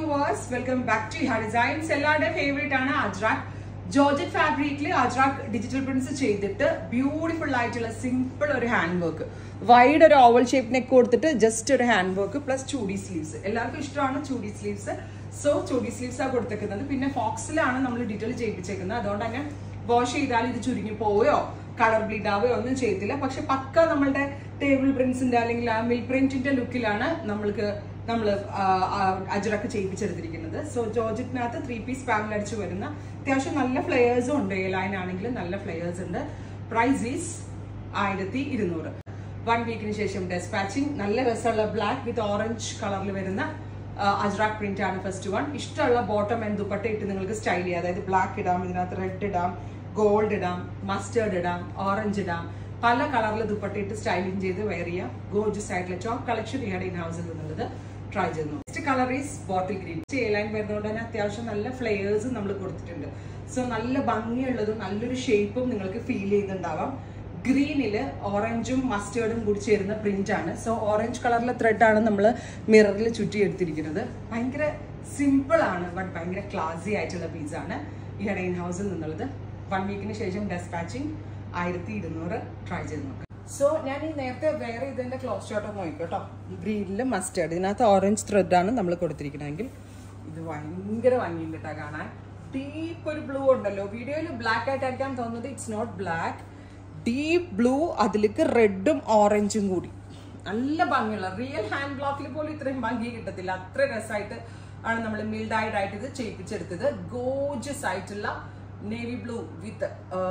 viewers welcome back to ഹാ designs എല്ലാവരുടെയും favourite ആണ് അജ്രാക് ജോർജറ്റ് ഫാബ്രിക്കിൽ അജ്രാക് ഡിജിറ്റൽ പ്രിന്റ്സ് ചെയ്തിട്ട് ബ്യൂട്ടിഫുൾ ആയിട്ടുള്ള സിമ്പിൾ ഒരു ഹാൻഡ് വർക്ക് വൈഡ് ഒരു ഓവൽ ഷേപ്പ് നെക്ക് കൊടുത്തിട്ട് ജസ്റ്റ് ഒരു ഹാൻഡ് വർക്ക് പ്ലസ് ചൂടി സ്ലീവ്സ് എല്ലാവർക്കും ഇഷ്ടമാണ് ചൂടി സ്ലീവ്സ് സോ ചൂടി സ്ലീവ്സ് ആണ് കൊടുത്തേക്കുന്നത് പിന്നെ ഫോക്സിലാണ് നമ്മൾ ഡീറ്റെയിൽ ചെയ്യിപ്പിച്ചേക്കുന്നത് അതുകൊണ്ട് തന്നെ വാഷ് ചെയ്താൽ ഇത് ചുരുങ്ങി പോവുകയോ കളർ ബ്ലീഡ് ആവുകയോ ഒന്നും ചെയ്തില്ല പക്ഷെ പക്ക നമ്മളുടെ ടേബിൾ പ്രിന്റ്സിന്റെ അല്ലെങ്കിൽ ആ മിൽ പ്രിന്റിന്റെ ലുക്കിലാണ് നമ്മൾക്ക് നമ്മൾ അജറക്ക് ചെയ്യിപ്പിച്ചെടുത്തിരിക്കുന്നത് സോ ജോർജറ്റിനകത്ത് ത്രീ പീസ് പാനൽ അടിച്ച് വരുന്ന അത്യാവശ്യം നല്ല ഫ്ലെയേഴ്സും ഉണ്ട് എ ലൈൻ ആണെങ്കിലും നല്ല ഫ്ലെയേഴ്സ് ഉണ്ട് പ്രൈസ് ഈസ് ആയിരത്തി ഇരുന്നൂറ് വൺ വീക്കിന് ശേഷം ഡെസ്പാച്ചിങ് നല്ല രസമുള്ള ബ്ലാക്ക് വിത്ത് ഓറഞ്ച് കളറിൽ വരുന്ന അജ്രാക് പ്രിന്റ് ആണ് ഫസ്റ്റ് വൺ ഇഷ്ടമുള്ള ബോട്ടം ആൻഡ് ദുപ്പട്ട ഇട്ട് നിങ്ങൾക്ക് സ്റ്റൈൽ ചെയ്യാം അതായത് ബ്ലാക്ക് ഇടാം ഇതിനകത്ത് റെഡ് ഇടാം ഗോൾഡ് ഇടാം മസ്റ്റേർഡ് ഇടാം ഓറഞ്ച് ഇടാം പല കളറിൽ ദുപ്പട്ട ഇട്ട് സ്റ്റൈലിംഗ് ചെയ്ത് വെയർ ചെയ്യാം ഗോർജസ് ആയിട്ടുള്ള ടോപ്പ് കളക്ഷൻ ഇയാടെ ഇൻ ഹൗസിൽ നിന്നുള്ളത് ട്രൈ ചെയ്യുന്നു next colour is bottle green line വരുന്നതുകൊണ്ട് തന്നെ അത്യാവശ്യം നല്ല ഫ്ലെയേഴ്സും നമ്മൾ കൊടുത്തിട്ടുണ്ട് സോ നല്ല ഭംഗിയുള്ളതും നല്ലൊരു ഷേപ്പും നിങ്ങൾക്ക് ഫീൽ ചെയ്യുന്നുണ്ടാവാം ഗ്രീനില് ഓറഞ്ചും മസ്റ്റേർഡും കൂടി ചേരുന്ന പ്രിന്റ് ആണ് സോ ഓറഞ്ച് കളറിലെ ത്രെഡ് ആണ് നമ്മൾ മിററിൽ ചുറ്റി എടുത്തിരിക്കുന്നത് ഭയങ്കര സിമ്പിൾ ആണ് ബട്ട് ഭയങ്കര ക്ലാസി ആയിട്ടുള്ള പീസ് ആണ് ഈ ഇൻ ഹൗസിൽ നിന്നുള്ളത് വൺ വീക്കിന് ശേഷം ഡെസ്പാച്ചിങ് ആയിരത്തി ഇരുന്നൂറ് ട്രൈ ചെയ്ത് നോക്കാം സോ ഞാൻ ഈ നേരത്തെ വേറെ ഇതിന്റെ ക്ലോസ് ഷോട്ട് നോക്കിക്കോട്ടോ ഗ്രീനില് മസ്റ്റേർഡ് ഇതിനകത്ത് ഓറഞ്ച് ത്രെഡ് ആണ് നമ്മൾ കൊടുത്തിരിക്കണമെങ്കിൽ ഇത് ഭയങ്കര ഭംഗിയുണ്ട് കേട്ടോ കാണാൻ ഡീപ്പ് ഒരു ബ്ലൂ ഉണ്ടല്ലോ വീഡിയോയിൽ ബ്ലാക്ക് ആയിട്ടായിരിക്കാം തോന്നുന്നത് it's not black deep blue അതിലേക്ക് റെഡും ഓറഞ്ചും കൂടി നല്ല ഭംഗിയുള്ള റിയൽ ഹാൻഡ് ബ്ലോക്കിൽ പോലും ഇത്രയും ഭംഗി കിട്ടത്തില്ല അത്ര രസമായിട്ട് ആണ് നമ്മൾ മിൽഡായിട്ട് ആയിട്ട് ഇത് ചെയ്യിപ്പിച്ചെടുത്തത് ഗോജസ് ആയിട്ടുള്ള navy blue with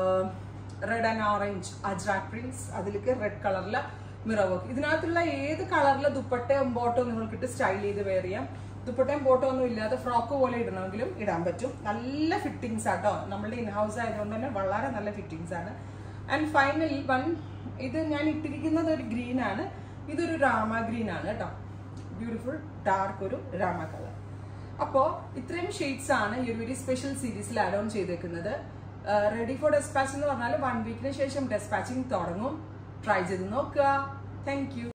red and orange Ajrak prints അതിലേക്ക് റെഡ് കളറിലെ മിറർ വർക്ക് ഇതിനകത്തുള്ള ഏത് കളറിലെ ദുപ്പട്ടയും ബോട്ടോ നിങ്ങൾക്കിട്ട് സ്റ്റൈൽ ചെയ്ത് വെയർ ചെയ്യാം ദുപ്പട്ടയും ബോട്ടോ ഒന്നും ഇല്ലാതെ ഫ്രോക്ക് പോലെ ഇടണമെങ്കിലും ഇടാൻ പറ്റും നല്ല ഫിറ്റിങ്സ് ആട്ടോ നമ്മുടെ ഇൻ ഹൗസ് ആയതുകൊണ്ട് തന്നെ വളരെ നല്ല ഫിറ്റിങ്സ് ആണ് ആൻഡ് ഫൈനൽ വൺ ഇത് ഞാൻ ഇട്ടിരിക്കുന്നത് ഒരു ഗ്രീൻ ആണ് ഇതൊരു രാമ ഗ്രീൻ ആണ് കേട്ടോ ബ്യൂട്ടിഫുൾ ഡാർക്ക് ഒരു രാമ കളർ അപ്പോൾ ഇത്രയും ഷെയ്ഡ്സ് ആണ് ഈ ഒരു വെരി സ്പെഷ്യൽ സീരീസിൽ ആഡ് ഓൺ ചെയ്തേക്കുന്നത് റെഡി ഫോർ ഡെസ്പാച്ച് എന്ന് പറഞ്ഞാൽ വൺ വീക്കിന് ശേഷം ഡെസ്പാച്ചിങ് തുടങ്ങും ട്രൈ ചെയ്ത് നോക്കുക താങ്ക്